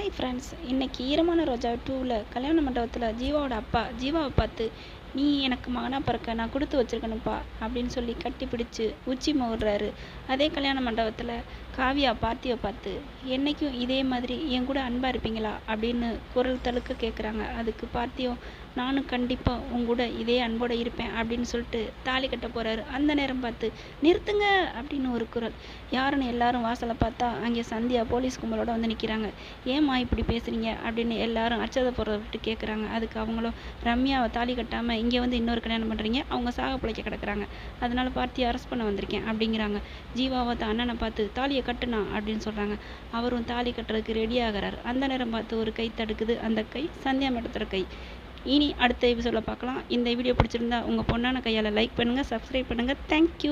hi friends இன்னைக்கு ஈரமான ரோஜா டூவில் கல்யாண மண்டபத்தில் ஜீவாவோட அப்பா ஜீவாவை பார்த்து நீ எனக்கு மகனாக பிறக்க நான் கொடுத்து வச்சிருக்கணும்ப்பா அப்படின்னு சொல்லி கட்டி பிடிச்சு உச்சி மோதுறாரு அதே கல்யாண மண்டபத்தில் காவியா பார்த்தியை பார்த்து என்னைக்கும் இதே மாதிரி என் கூட அன்பாக இருப்பீங்களா அப்படின்னு குரல் தழுக்க கேட்குறாங்க அதுக்கு பார்த்தியும் நானும் கண்டிப்பாக உன் கூட இதே அன்போடு இருப்பேன் அப்படின்னு சொல்லிட்டு தாலி கட்ட போகிறாரு அந்த நேரம் பார்த்து நிறுத்துங்க அப்படின்னு ஒரு குரல் யாருன்னு எல்லாரும் வாசலை பார்த்தா அங்கே சந்தியா போலீஸ் கும்பலோட வந்து நிற்கிறாங்க ஏம்மா இப்படி பேசுகிறீங்க அப்படின்னு எல்லாரும் அச்சதை போகிறத விட்டு கேட்குறாங்க அதுக்கு அவங்களும் ரம்யாவை தாலி கட்டாமல் இங்கே வந்து இன்னொரு கல்யாணம் பண்ணுறீங்க அவங்க சாக பிழைக்க கிடக்குறாங்க அதனால பார்த்தி அரெஸ்ட் பண்ண வந்திருக்கேன் அப்படிங்கிறாங்க ஜீவாவை தான் அண்ணனை பார்த்து தாலியை கட்டுனா அப்படின்னு சொல்கிறாங்க அவரும் தாலி கட்டுறதுக்கு ரெடி ஆகிறார் அந்த நேரம் பார்த்து ஒரு கை தடுக்குது அந்த கை சந்தியா மேடத்தோட கை இனி அடுத்த எபிசோடில் பார்க்கலாம் இந்த வீடியோ பிடிச்சிருந்தா உங்கள் பொண்ணான கையால் லைக் பண்ணுங்கள் சப்ஸ்கிரைப் பண்ணுங்கள் தேங்க்யூ